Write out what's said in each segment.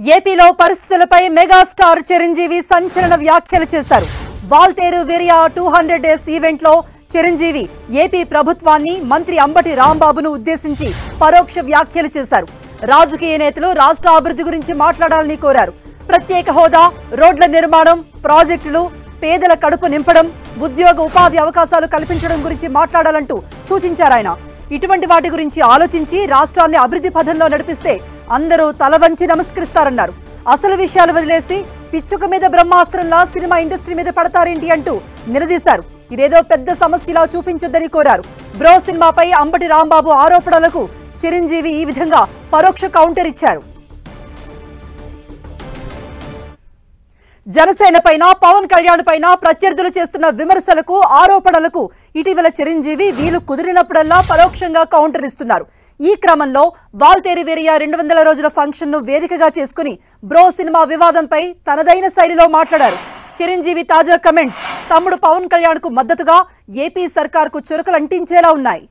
ఏపీలో పరిస్థితులపై మెగాస్టార్ చిరంజీవి సంచలన వ్యాఖ్యలు చేశారు Waltair Veerayya two hundred days event లో చిరంజీవి ఏపీ ప్రభుత్వాన్ని మంత్రి అంబటి రాంబాబును ఉద్దేశించి పరోక్ష వ్యాఖ్యలు చేశారు రాజకీయ నేతలు రాష్ట్ర అభివృద్ధి గురించి మాట్లాడాలని కోరారు ప్రత్యేక హోదా రోడ్ల నిర్మాణం ప్రాజెక్టులు పేదల కడుపు నింపడం ఉద్యోగ ఉపాధి అవకాశాలు కల్పించడం గురించి మాట్లాడాలంటూ సూచించారు ఆయన ఇటువంటి వాటి గురించి ఆలోచించి రాష్ట్రాన్ని అభివృద్ధి పథంలో నడిపిస్తే అందరూ తల వంచి నమస్కరిస్తారన్నారు అసలు విషయాలు వదిలేసి పిచ్చుక మీద బ్రహ్మాస్త్రంలా సినిమా ఇండస్ట్రీ మీద పడతారేంటి అంటూ నిలదీశారు ఇదేదో పెద్ద సమస్యలా చూపించొద్దని కోరారు బ్రో సినిమాపై అంబటి రాంబాబు ఆరోపణలకు చిరంజీవి ఈ విధంగా పరోక్ష కౌంటర్ ఇచ్చారు జనసేన పైన పవన్ కళ్యాణ్ పైన ప్రత్యర్థులు చేస్తున్న విమర్శలకు ఆరోపణలకు ఇటీవల చిరంజీవి వీలు కుదిరినప్పుడల్లా పరోక్షంగా కౌంటర్ ఇస్తున్నారు ఈ క్రమంలో వాల్తేరి వేరియా రెండు వందల రోజుల ఫంక్షన్ ను వేదికగా చేసుకుని బ్రో సినిమా వివాదంపై తనదైన శైలిలో మాట్లాడారు చిరంజీవి తాజా కమెంట్స్ తమ్ముడు పవన్ కళ్యాణ్ కు మద్దతుగా ఏపీ సర్కార్ కు చురకలు అంటించేలా ఉన్నాయి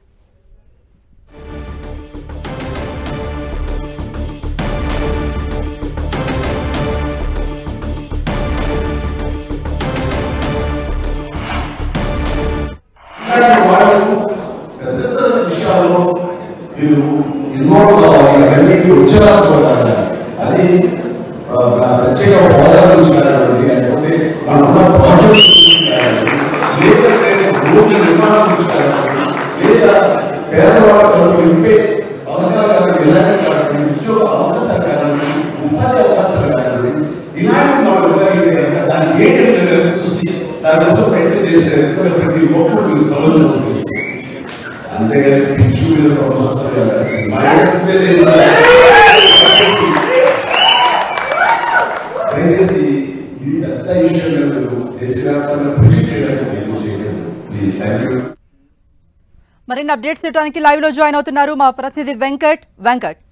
ఇలాంటి వాళ్ళు పెద్ద పెద్ద విషయాల్లో మీరు ఇన్వాల్వ్ కావాలి అవన్నీ వచ్చేలా చూడాలి అది ఆ, నా ప్రత్యేక హోదా గురించి కానివ్వండి లేకపోతే మనం ఉన్న ప్రాజెక్ట్స్ గురించి కానివ్వండి లేదంటే రోడ్ల నిర్మాణం గురించి కానివ్వండి లేదా పేదవాళ్ళ కడుపు నింపే పథకాలు కానివ్వండి ఇలాంటి కానివ్వండి ఉద్యోగ అవకాశాలు కానివ్వండి ఉపాధి అవకాశాలు కానివ్వండి ఇలాంటి మనం ఉపయోగించే కనుక దానికి ఏంటి అనేది చూసి దానికోసం ప్రయత్నం చేసే వ్యక్తులు ప్రతి ఒక్కరు మీరు తొలగించవచ్చు అంతేగాని పిచ్చు మీద ప్రమోత్సవం దయచేసి ఇది పెద్ద ఇష్యూ మీరు దేశవ్యాప్తంగా కృషి చేయడానికి నేను చేయలేదు ప్లీజ్ థ్యాంక్ యూ మరిన్ని అప్డేట్స్ ఇవ్వడానికి లైవ్ లో జాయిన్ అవుతున్నారు మా ప్రతినిధి వెంకట్ వెంకట్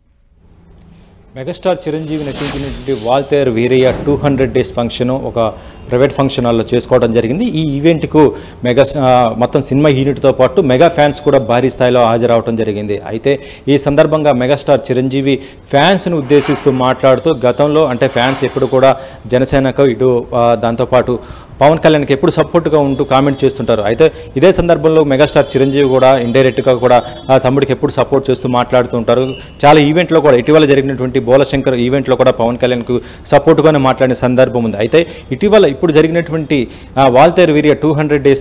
మెగాస్టార్ చిరంజీవి నటించినటువంటి Waltair Veerayya two hundred days function ఒక ప్రైవేట్ ఫంక్షన్ హాల్లో చేసుకోవడం జరిగింది ఈ ఈవెంట్కు మెగా ఆ, మొత్తం సినిమా యూనిట్తో పాటు మెగా ఫ్యాన్స్ కూడా భారీ స్థాయిలో హాజరవడం జరిగింది అయితే ఈ సందర్భంగా మెగాస్టార్ చిరంజీవి ఫ్యాన్స్ను ఉద్దేశిస్తూ మాట్లాడుతూ గతంలో అంటే ఫ్యాన్స్ ఎప్పుడు కూడా జనసేనకు ఇటు ఆ, దాంతోపాటు పవన్ కళ్యాణ్కి ఎప్పుడు సపోర్ట్గా ఉంటూ కామెంట్ చేస్తుంటారు అయితే ఇదే సందర్భంలో మెగాస్టార్ చిరంజీవి కూడా ఇండైరెక్ట్గా కూడా ఆ తమ్ముడికి ఎప్పుడు సపోర్ట్ చేస్తూ మాట్లాడుతుంటారు చాలా ఈవెంట్లో కూడా ఇటీవల జరిగినటువంటి బోలశంకర్ ఈవెంట్లో కూడా పవన్ కళ్యాణ్కు సపోర్ట్గానే మాట్లాడిన సందర్భం ఉంది అయితే ఇటీవల ఇప్పుడు జరిగినటువంటి ఆ, Waltair Veerayya two hundred days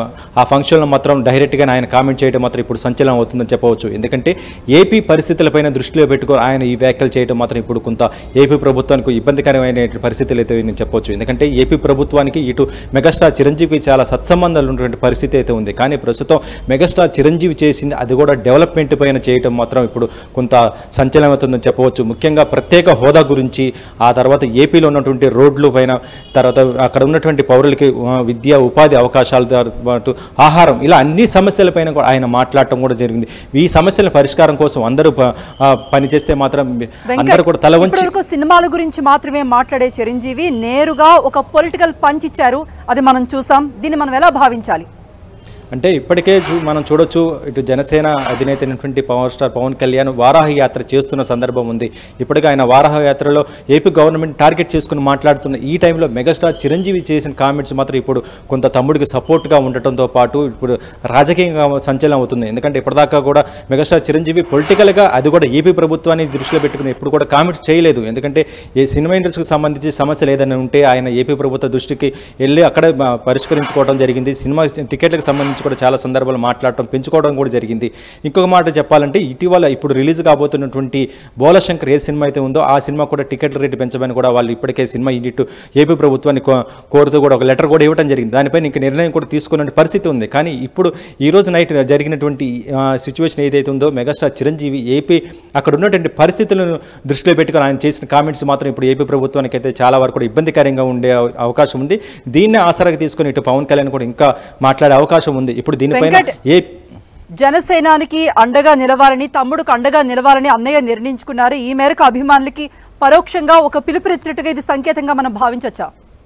ఆ ఫంక్షన్లో మాత్రం డైరెక్ట్గా ఆయన కామెంట్ చేయడం మాత్రం ఇప్పుడు సంచలనం అవుతుందని చెప్పవచ్చు ఎందుకంటే ఏపీ పరిస్థితులపైన దృష్టిలో పెట్టుకొని ఆయన ఈ వ్యాఖ్యలు చేయడం మాత్రం ఇప్పుడు కొంత ఏపీ ప్రభుత్వానికి ఇబ్బందికరమైన పరిస్థితులు అయితే నేను చెప్పవచ్చు ఎందుకంటే ఏపీ ప్రభుత్వానికి ఇటు మెగాస్టార్ చిరంజీవికి చాలా సత్సంబంధాలు ఉన్నటువంటి పరిస్థితి అయితే ఉంది కానీ ప్రస్తుతం మెగాస్టార్ చిరంజీవి చేసింది అది కూడా డెవలప్మెంట్ పైన చేయడం మాత్రం ఇప్పుడు కొంత సంచలనం అవుతుందని చెప్పవచ్చు ముఖ్యంగా ప్రత్యేక హోదా గురించి ఆ తర్వాత ఏపీలో ఉన్నటువంటి రోడ్లు పైన తర్వాత అక్కడ ఉన్నటువంటి పౌరులకి ఆ, విద్య ఉపాధి అవకాశాలతో పాటు ఆహారం ఇలా అన్ని సమస్యలపైన కూడా ఆయన మాట్లాడటం కూడా జరిగింది ఈ సమస్యల పరిష్కారం కోసం అందరూ ప- ఆ, పనిచేస్తే మాత్రం అందరూ కూడా తల వంచి ఇప్పటివరకు సినిమాల గురించి మాత్రమే మాట్లాడే చిరంజీవి నేరుగా ఒక పొలిటికల్ పంచ్ ఇచ్చారు అది మనం చూసాం దీన్ని మనం ఎలా భావించాలి అంటే ఇప్పటికే చూ- మనం చూడొచ్చు ఇటు జనసేన అధినేత అయినటువంటి పవర్ స్టార్ పవన్ కళ్యాణ్ వారాహ యాత్ర చేస్తున్న సందర్భం ఉంది ఇప్పటికే ఆయన వారాహ యాత్రలో ఏపీ గవర్నమెంట్ టార్గెట్ చేసుకుని మాట్లాడుతున్న ఈ టైంలో మెగాస్టార్ చిరంజీవి చేసిన కామెంట్స్ మాత్రం ఇప్పుడు కొంత తమ్ముడికి సపోర్ట్గా ఉండటంతో పాటు ఇప్పుడు రాజకీయంగా సంచలనం అవుతుంది ఎందుకంటే ఇప్పటిదాకా కూడా మెగాస్టార్ చిరంజీవి పొలిటికల్గా అది కూడా ఏపీ ప్రభుత్వాన్ని దృష్టిలో పెట్టుకుని ఎప్పుడు కూడా కామెంట్స్ చేయలేదు ఎందుకంటే ఈ సినిమా ఇండస్ట్రీకి సంబంధించి సమస్యలు ఏదైనా ఉంటే ఆయన ఏపీ ప్రభుత్వ దృష్టికి వెళ్ళి అక్కడే ఆ, పరిష్కరించుకోవడం జరిగింది సినిమా టికెట్లకు సంబంధించి కూడా చాలా సందర్భాలు మాట్లాడటం పెంచుకోవడం కూడా జరిగింది ఇంకొక మాట చెప్పాలంటే ఇటీవల ఇప్పుడు రిలీజ్ కాబోతున్నటువంటి బోలశంకర్ ఏ సినిమా అయితే ఉందో ఆ సినిమా కూడా టికెట్ రేటు పెంచమని కూడా వాళ్ళు ఇప్పటికే సినిమా యూనిట్ ఏపీ ప్రభుత్వాన్ని కో- కోరుతూ కూడా ఒక లెటర్ కూడా ఇవ్వడం జరిగింది దానిపైన ఇంక నిర్ణయం కూడా తీసుకున్న పరిస్థితి ఉంది కానీ ఇప్పుడు ఈ రోజు నైట్ జరిగినటువంటి సిచ్యువేషన్ ఏదైతే ఉందో మెగాస్టార్ చిరంజీవి ఏపీ అక్కడ ఉన్నటువంటి పరిస్థితులను దృష్టిలో పెట్టుకుని ఆయన చేసిన కామెంట్స్ మాత్రం ఇప్పుడు ఏపీ ప్రభుత్వానికి అయితే చాలా వరకు కూడా ఇబ్బందికరంగా ఉండే అవ- అవకాశం ఉంది దీన్నే ఆసరాగా తీసుకొని ఇటు పవన్ కళ్యాణ్ కూడా ఇంకా మాట్లాడే అవకాశం ఉంది ఇప్పుడు దీనిపైన వెంకట్, ఏ జనసేనానికి అండగా నిలవాలని తమ్ముడుకు అండగా నిలవాలని అన్నయ్య నిర్ణయించుకున్నారు ఈ మేరకు అభిమానులకి పరోక్షంగా ఒక పిలుపునిచ్చినట్టుగా ఇది సంకేతంగా మనం భావించవచ్చా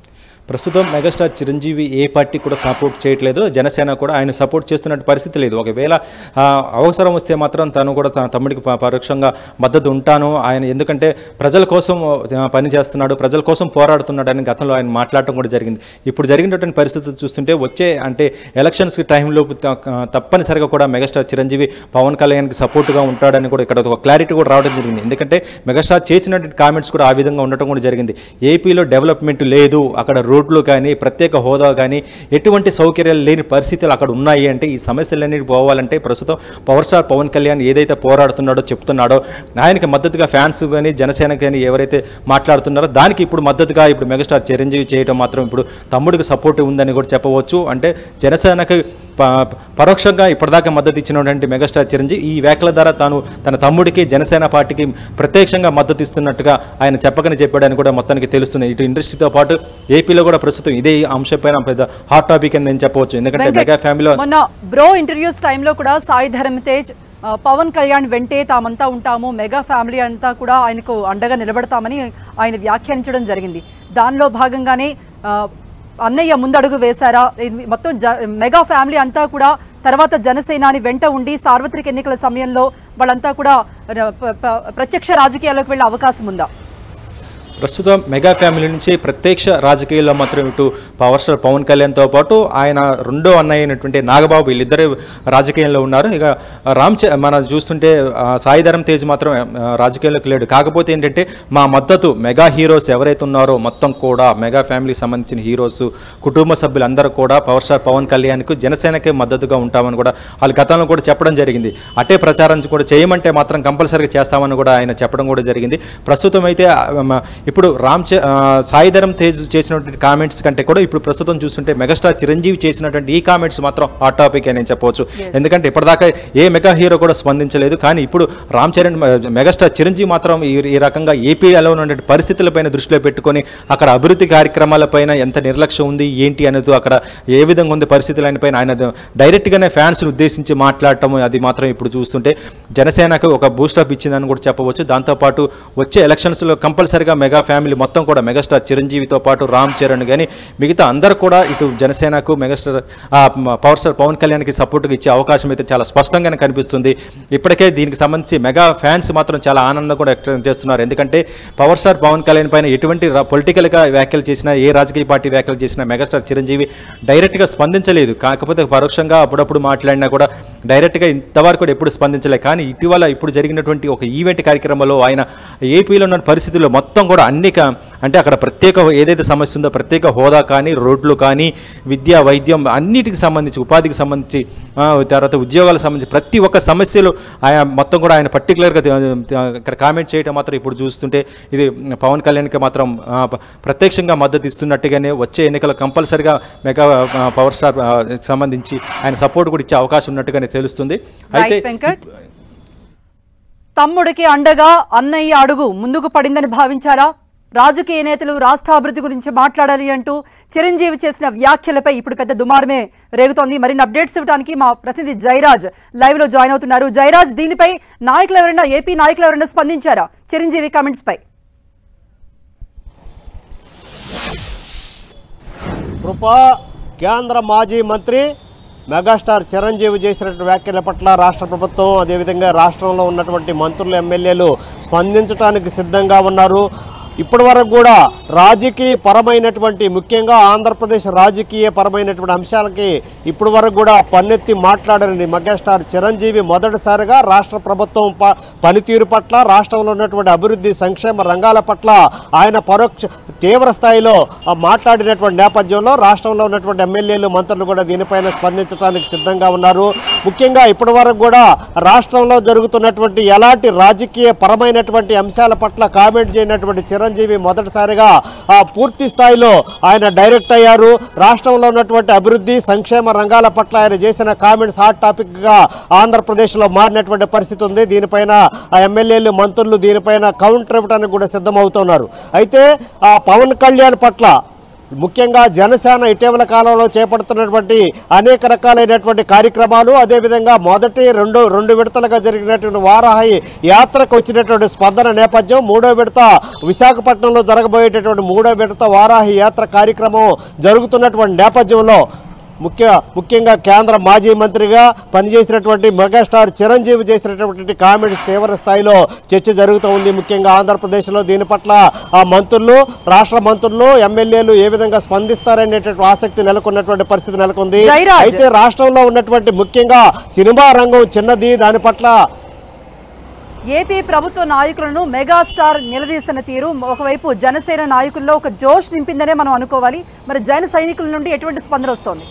ప్రస్తుతం మెగాస్టార్ చిరంజీవి ఏ పార్టీ కూడా సపోర్ట్ చేయట్లేదు జనసేన కూడా ఆయన సపోర్ట్ చేస్తున్నట్టు పరిస్థితి లేదు ఒకవేళ ఆ, అవసరం వస్తే మాత్రం తను కూడా తన తమ్ముడికి ప- పరోక్షంగా మద్దతు ఉంటాను ఆయన ఎందుకంటే ప్రజల కోసం ఆ, పని చేస్తున్నాడు ప్రజల కోసం పోరాడుతున్నాడు అని గతంలో ఆయన మాట్లాడటం కూడా జరిగింది ఇప్పుడు జరిగినటువంటి పరిస్థితులు చూస్తుంటే వచ్చే అంటే ఎలక్షన్స్ టైంలో తప్పనిసరిగా కూడా మెగాస్టార్ చిరంజీవి పవన్ కళ్యాణ్కి సపోర్ట్గా ఉంటాడని కూడా ఇక్కడ ఒక క్లారిటీ కూడా రావడం జరిగింది ఎందుకంటే మెగాస్టార్ చేసినటువంటి కామెంట్స్ కూడా ఆ విధంగా ఉండటం కూడా జరిగింది ఏపీలో డెవలప్మెంట్ లేదు అక్కడ రోడ్లు కానీ ప్రత్యేక హోదా కానీ ఎటువంటి సౌకర్యాలు లేని పరిస్థితులు అక్కడ ఉన్నాయి అంటే ఈ సమస్యలన్నీ పోవాలంటే ప్రస్తుతం పవర్ స్టార్ పవన్ కళ్యాణ్ ఏదైతే పోరాడుతున్నాడో చెప్తున్నాడో ఆయనకి మద్దతుగా ఫ్యాన్స్ కానీ జనసేన కానీ ఎవరైతే మాట్లాడుతున్నారో దానికి ఇప్పుడు మద్దతుగా ఇప్పుడు మెగాస్టార్ చిరంజీవి చేయడం మాత్రం ఇప్పుడు తమ్ముడికి సపోర్ట్ ఉందని కూడా చెప్పవచ్చు అంటే జనసేనకి ప- పరోక్షంగా ఇప్పటిదాకా మద్దతు ఇచ్చినటువంటి మెగాస్టార్ చిరంజీవి ఈ వ్యాఖ్యల ద్వారా తాను తన తమ్ముడికి జనసేన పార్టీకి ప్రత్యక్షంగా మద్దతు ఇస్తున్నట్టుగా ఆయన చెప్పకని చెప్పాడని కూడా మొత్తానికి తెలుస్తుంది ఇటు ఇండస్ట్రీతో పాటు ఏపీలో కూడా ప్రస్తుతం ఇదే అంశంపైన పెద్ద హాట్ టాపిక్ అని నేను చెప్పవచ్చు ఎందుకంటే వెంకట్, మెగా ఫ్యామిలీలో మొన్న బ్రో ఇంటర్వ్యూస్ టైంలో కూడా సాయి ధరమ్ తేజ్ ఆ, పవన్ కళ్యాణ్ వెంటే తామంతా ఉంటాము మెగా ఫ్యామిలీ అంతా కూడా ఆయనకు అండగా నిలబడతామని ఆయన వ్యాఖ్యానించడం జరిగింది దానిలో భాగంగానే ఆ, అన్నయ్య ముందడుగు వేశారా ఇది మొత్తం జ- మెగా ఫ్యామిలీ అంతా కూడా తర్వాత జనసేనాని వెంట ఉండి సార్వత్రిక ఎన్నికల సమయంలో వాళ్ళంతా కూడా ర- ప- ప- ప్రత్యక్ష రాజకీయాల్లోకి వెళ్ళే అవకాశం ఉందా ప్రస్తుతం మెగా ఫ్యామిలీ నుంచి ప్రత్యక్ష రాజకీయాల్లో మాత్రం ఇటు పవర్ స్టార్ పవన్ కళ్యాణ్తో పాటు ఆయన రెండో అన్నయ్య అయినటువంటి నాగబాబు వీళ్ళిద్దరే రాజకీయంలో ఉన్నారు ఇక రామ్ చ- మన చూస్తుంటే ఆ, సాయిధరం తేజ్ మాత్రం ఆ, రాజకీయాల్లోకి లేడు కాకపోతే ఏంటంటే మా మద్దతు మెగా హీరోస్ ఎవరైతే ఉన్నారో మొత్తం కూడా మెగా ఫ్యామిలీకి సంబంధించిన హీరోస్ కుటుంబ సభ్యులందరూ కూడా పవర్ స్టార్ పవన్ కళ్యాణ్కు జనసేనకే మద్దతుగా ఉంటామని కూడా వాళ్ళు గతంలో కూడా చెప్పడం జరిగింది అటే ప్రచారం కూడా చేయమంటే మాత్రం కంపల్సరీగా చేస్తామని కూడా ఆయన చెప్పడం కూడా జరిగింది ప్రస్తుతం అయితే ఆ, మ- ఇప్పుడు రామ్ చ- ఆ, సాయిధరం తేజ్ చేసినటువంటి కామెంట్స్ కంటే కూడా ఇప్పుడు ప్రస్తుతం చూస్తుంటే మెగాస్టార్ చిరంజీవి చేసినటువంటి ఈ కామెంట్స్ మాత్రం హాట్ టాపిక్ అని చెప్పవచ్చు ఎందుకంటే ఇప్పటిదాకా ఏ మెగా హీరో కూడా స్పందించలేదు కానీ ఇప్పుడు రామ్ చరణ్ మ- మెగాస్టార్ చిరంజీవి మాత్రం ఈ ఈ రకంగా ఏపీలో ఉన్నటువంటి పరిస్థితులపైన దృష్టిలో పెట్టుకొని అక్కడ అభివృద్ధి కార్యక్రమాలపైన ఎంత నిర్లక్ష్యం ఉంది ఏంటి అనేది అక్కడ ఏ విధంగా ఉంది పరిస్థితులు పైన ఆయన డైరెక్ట్గానే ఫ్యాన్స్ని ఉద్దేశించి మాట్లాడటం అది మాత్రం ఇప్పుడు చూస్తుంటే జనసేనకు ఒక బూస్టప్ ఇచ్చిందని కూడా చెప్పవచ్చు దాంతోపాటు వచ్చే ఎలక్షన్స్లో కంపల్సరిగా మెగా ఫ్యామిలీ మొత్తం కూడా మెగాస్టార్ చిరంజీవితో పాటు రామ్ చరణ్ కానీ మిగతా అందరూ కూడా ఇటు జనసేనకు మెగాస్టార్ ఆ, మ- పవర్ స్టార్ పవన్ కళ్యాణ్కి సపోర్ట్గా ఇచ్చే అవకాశం అయితే చాలా స్పష్టంగానే కనిపిస్తుంది ఇప్పటికే దీనికి సంబంధించి మెగా ఫ్యాన్స్ మాత్రం చాలా ఆనందం కూడా వ్యక్తం చేస్తున్నారు ఎందుకంటే పవర్ స్టార్ పవన్ కళ్యాణ్ పైన ఎటువంటి రా- పొలిటికల్గా వ్యాఖ్యలు చేసినా ఏ రాజకీయ పార్టీ వ్యాఖ్యలు చేసినా మెగాస్టార్ చిరంజీవి డైరెక్ట్గా స్పందించలేదు కాకపోతే పరోక్షంగా అప్పుడప్పుడు మాట్లాడినా కూడా డైరెక్ట్గా ఇంతవరకు కూడా ఎప్పుడు స్పందించలేదు కానీ ఇటీవల ఇప్పుడు జరిగినటువంటి ఒక ఈవెంట్ కార్యక్రమంలో ఆయన ఏపీలో ఉన్న పరిస్థితుల్లో మొత్తం కూడా అన్ని క- అంటే అక్కడ ప్రత్యేక ఏదైతే సమస్య ఉందో ప్రత్యేక హోదా కానీ రోడ్లు కానీ విద్య వైద్యం అన్నిటికి సంబంధించి ఉపాధికి సంబంధించి ఆ, తర్వాత ఉద్యోగాలకు సంబంధించి ప్రతి ఒక్క సమస్యలు ఆయన మొత్తం కూడా ఆయన పర్టికులర్గా ఇక్కడ కామెంట్ చేయడం మాత్రం ఇప్పుడు చూస్తుంటే ఇది పవన్ కళ్యాణ్కి మాత్రం ఆ, ప- ప్రత్యక్షంగా మద్దతు ఇస్తున్నట్టుగానే వచ్చే ఎన్నికలు కంపల్సరిగా మెగా ఆ, పవర్ స్టార్ ఆ, సంబంధించి ఆయన సపోర్ట్ కూడా ఇచ్చే అవకాశం ఉన్నట్టుగానే తెలుస్తుంది అయితే రైట్ వెంకట్ తమ్ముడికి అండగా అన్నయ్య అడుగు ముందుకు పడిందని భావించారా రాజకీయ నేతలు రాష్ట్రాభివృద్ధి గురించి మాట్లాడాలి అంటూ చిరంజీవి చేసిన వ్యాఖ్యలపై ఇప్పుడు పెద్ద దుమారమే రేగుతోంది మరిన్ని అప్డేట్స్ ఇవ్వడానికి మా ప్రతినిధి జయరాజ్ లైవ్ లో జాయిన్ అవుతున్నారు జయరాజ్ దీనిపై నాయకులు ఎవరైనా ఏపీ నాయకులు ఎవరైనా స్పందించారా చిరంజీవి కామెంట్స్ పై కృప కేంద్ర మాజీ మంత్రి మెగాస్టార్ చిరంజీవి చేసినటువంటి వ్యాఖ్యల పట్ల రాష్ట్ర ప్రభుత్వం అదేవిధంగా రాష్ట్రంలో ఉన్నటువంటి మంత్రులు ఎమ్మెల్యేలు స్పందించడానికి సిద్ధంగా ఉన్నారు ఇప్పటి వరకు కూడా రాజకీయ పరమైనటువంటి ముఖ్యంగా ఆంధ్రప్రదేశ్ రాజకీయ పరమైనటువంటి అంశాలకి ఇప్పటి వరకు కూడా పన్నెత్తి మాట్లాడని మెగాస్టార్ చిరంజీవి మొదటిసారిగా రాష్ట్ర ప్రభుత్వం ప- పనితీరు పట్ల రాష్ట్రంలో ఉన్నటువంటి అభివృద్ధి సంక్షేమ రంగాల పట్ల ఆయన పరోక్ష తీవ్ర స్థాయిలో ఆ, మాట్లాడినటువంటి నేపథ్యంలో రాష్ట్రంలో ఉన్నటువంటి ఎమ్మెల్యేలు మంత్రులు కూడా దీనిపైన స్పందించడానికి సిద్ధంగా ఉన్నారు ముఖ్యంగా ఇప్పటి వరకు కూడా రాష్ట్రంలో జరుగుతున్నటువంటి ఎలాంటి రాజకీయ పరమైనటువంటి అంశాల పట్ల కామెంట్ చేయనటువంటి చిరంజీవి మొదటిసారిగా ఆ, పూర్తి స్థాయిలో ఆయన డైరెక్ట్ అయ్యారు రాష్ట్రంలో ఉన్నటువంటి అభివృద్ధి సంక్షేమ రంగాల పట్ల ఆయన చేసిన కామెంట్స్ హాట్ టాపిక్ గా ఆంధ్రప్రదేశ్లో మారినటువంటి పరిస్థితి ఉంది దీనిపైన ఆ ఎమ్మెల్యేలు మంత్రులు దీనిపైన కౌంటర్ ఇవ్వడానికి కూడా సిద్ధమవుతున్నారు అయితే ఆ పవన్ కళ్యాణ్ పట్ల ముఖ్యంగా జనసేన ఇటీవల కాలంలో చేపడుతున్నటువంటి అనేక రకాలైనటువంటి కార్యక్రమాలు అదేవిధంగా మొదటి రెండు రెండు విడతలుగా జరిగినటువంటి వారాహి యాత్రకు వచ్చినటువంటి స్పందన నేపథ్యం మూడో విడత విశాఖపట్నంలో జరగబోయేటటువంటి మూడో విడత వారాహి యాత్ర కార్యక్రమం జరుగుతున్నటువంటి నేపథ్యంలో ముఖ్య ముఖ్యంగా కేంద్ర మాజీ మంత్రిగా పనిచేసినటువంటి మెగాస్టార్ చిరంజీవి చేసినటువంటి కామెంట్స్ తీవ్ర స్థాయిలో చర్చ జరుగుతూ ఉంది ముఖ్యంగా ఆంధ్రప్రదేశ్లో దీని పట్ల ఆ మంత్రులు రాష్ట్ర మంత్రులు ఎమ్మెల్యేలు ఏ విధంగా స్పందిస్తారనేటువంటి ఆసక్తి నెలకొన్నటువంటి పరిస్థితి నెలకొంది జయరాజ్. అయితే రాష్ట్రంలో ఉన్నటువంటి ముఖ్యంగా సినిమా రంగం చిన్నది దాని పట్ల ఏపీ ప్రభుత్వ నాయకులను మెగాస్టార్ నిలదీసిన తీరు ఒకవైపు జనసేన నాయకుల్లో ఒక జోష్ నింపిందనే మనం అనుకోవాలి మరి జన సైనికుల నుండి ఎటువంటి స్పందన వస్తోంది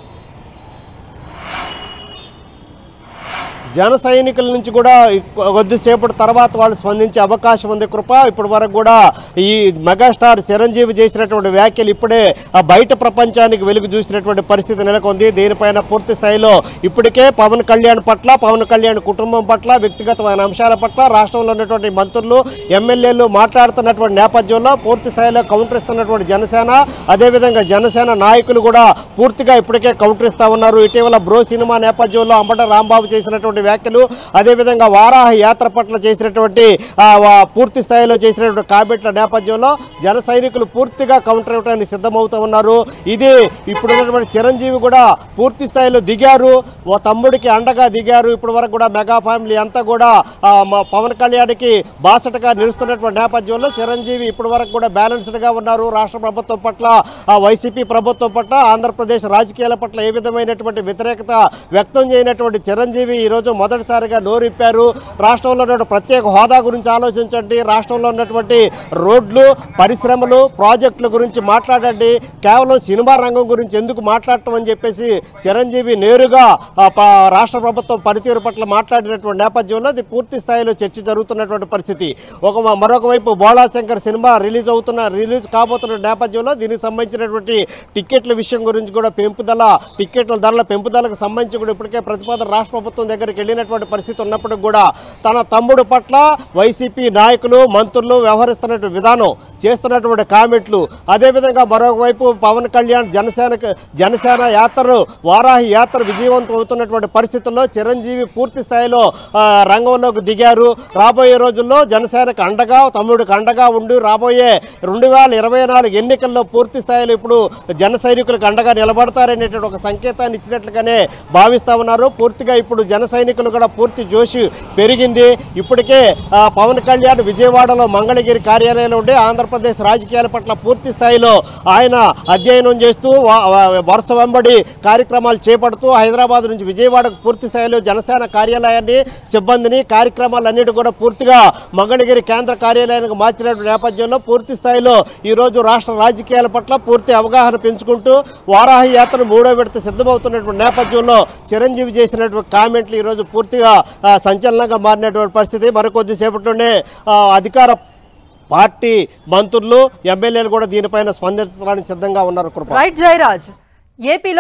జన సైనికుల నుంచి కూడా ఇక్- కొద్దిసేపటి తర్వాత వాళ్ళు స్పందించే అవకాశం ఉంది కృప ఇప్పటి వరకు కూడా ఈ మెగాస్టార్ చిరంజీవి చేసినటువంటి వ్యాఖ్యలు ఇప్పుడే ఆ బయట ప్రపంచానికి వెలుగు చూసినటువంటి పరిస్థితి నెలకొంది దీనిపైన పూర్తి స్థాయిలో ఇప్పటికే పవన్ కళ్యాణ్ పట్ల పవన్ కళ్యాణ్ కుటుంబం పట్ల వ్యక్తిగతమైన అంశాల పట్ల రాష్ట్రంలో ఉన్నటువంటి మంత్రులు ఎమ్మెల్యేలు మాట్లాడుతున్నటువంటి నేపథ్యంలో పూర్తి స్థాయిలో కౌంటర్ ఇస్తున్నటువంటి జనసేన అదేవిధంగా జనసేన నాయకులు కూడా పూర్తిగా ఇప్పటికే కౌంటర్ ఇస్తా ఉన్నారు ఇటీవల బ్రో సినిమా నేపథ్యంలో అంబట రాంబాబు చేసినటువంటి వ్యాఖ్యలు అదేవిధంగా వారాహ యాత్ర పట్ల చేసినటువంటి ఆ, వా- పూర్తి స్థాయిలో చేసినటువంటి కామెంట్ల నేపథ్యంలో జన సైనికులు పూర్తిగా కౌంటర్ ఇవ్వడానికి సిద్ధమవుతూ ఉన్నారు ఇది ఇప్పుడు ఉన్నటువంటి చిరంజీవి కూడా పూర్తి స్థాయిలో దిగారు ఓ తమ్ముడికి అండగా దిగారు ఇప్పటి వరకు కూడా మెగా ఫ్యామిలీ అంతా కూడా ఆ, మా పవన్ కళ్యాణ్కి బాసటగా నిలుస్తున్నటువంటి నేపథ్యంలో చిరంజీవి ఇప్పటి వరకు కూడా బ్యాలెన్స్డ్గా ఉన్నారు రాష్ట్ర ప్రభుత్వం పట్ల ఆ వైసీపీ ప్రభుత్వం పట్ల ఆంధ్రప్రదేశ్ రాజకీయాల పట్ల ఏ విధమైనటువంటి వ్యతిరేకత వ్యక్తం చేయనటువంటి చిరంజీవి ఈరోజు మొదటిసారిగా నోరిప్పారు రాష్ట్రంలో ఉన్నటువంటి ప్రత్యేక హోదా గురించి ఆలోచించండి రాష్ట్రంలో ఉన్నటువంటి రోడ్లు పరిశ్రమలు ప్రాజెక్టుల గురించి మాట్లాడండి కేవలం సినిమా రంగం గురించి ఎందుకు మాట్లాడటం అని చెప్పేసి చిరంజీవి నేరుగా ఆ, ప- రాష్ట్ర ప్రభుత్వం పనితీరు పట్ల మాట్లాడినటువంటి నేపథ్యంలో అది పూర్తి స్థాయిలో చర్చ జరుగుతున్నటువంటి పరిస్థితి ఒక మరొక వైపు బోళాశంకర్ సినిమా రిలీజ్ అవుతున్న రిలీజ్ కాబోతున్న నేపథ్యంలో దీనికి సంబంధించినటువంటి టికెట్ల విషయం గురించి కూడా పెంపుదల టికెట్ల ధరల పెంపుదలకు సంబంధించి కూడా ఇప్పటికే ప్రతిపాదన రాష్ట్ర ప్రభుత్వం దగ్గరికి వెళ్ళినటువంటి పరిస్థితి ఉన్నప్పటికీ కూడా తన తమ్ముడు పట్ల వైసీపీ నాయకులు మంత్రులు వ్యవహరిస్తున్నటువంటి విధానం చేస్తున్నటువంటి కామెంట్లు అదేవిధంగా మరొక వైపు పవన్ కళ్యాణ్ జనసేనకు జనసేన యాత్రలు వారాహి యాత్ర విజయవంతం అవుతున్నటువంటి పరిస్థితుల్లో చిరంజీవి పూర్తి స్థాయిలో ఆ, రంగంలోకి దిగారు రాబోయే రోజుల్లో జనసేనకు అండగా తమ్ముడికి అండగా ఉండి రాబోయే రెండు వేల ఇరవై నాలుగు ఎన్నికల్లో పూర్తి స్థాయిలో ఇప్పుడు జన సైనికులకు అండగా నిలబడతారనేటువంటి ఒక సంకేతాన్ని ఇచ్చినట్లుగానే భావిస్తా ఉన్నారు పూర్తిగా ఇప్పుడు జన సైనికులు కూడా పూర్తి జోషి పెరిగింది ఇప్పటికే ఆ, పవన్ కళ్యాణ్ విజయవాడలో మంగళగిరి కార్యాలయంలో ఉండి ఆంధ్రప్రదేశ్ రాజకీయాల పట్ల పూర్తి స్థాయిలో ఆయన అధ్యయనం చేస్తూ వా- వా- వరుస వెంబడి కార్యక్రమాలు చేపడుతూ హైదరాబాద్ నుంచి విజయవాడకు పూర్తి స్థాయిలో జనసేన కార్యాలయాన్ని సిబ్బందిని కార్యక్రమాలన్నిటి కూడా పూర్తిగా మంగళగిరి కేంద్ర కార్యాలయానికి మార్చిన నేపథ్యంలో పూర్తి స్థాయిలో ఈరోజు రాష్ట్ర రాజకీయాల పట్ల పూర్తి అవగాహన పెంచుకుంటూ వారాహి యాత్ర మూడో విడత సిద్ధమవుతున్నటువంటి నేపథ్యంలో చిరంజీవి చేసినటువంటి కామెంట్లు ఈరోజు పూర్తిగా ఆ, సంచలనంగా మారినటువంటి పరిస్థితి మరికొద్దిసేపట్లోనే ఆ, అధికార పార్టీ మంత్రులు ఎమ్మెల్యేలు కూడా దీనిపైన స్పందించడానికి సిద్ధంగా ఉన్నారు కృప రైట్ జయరాజ్ ఏపీలో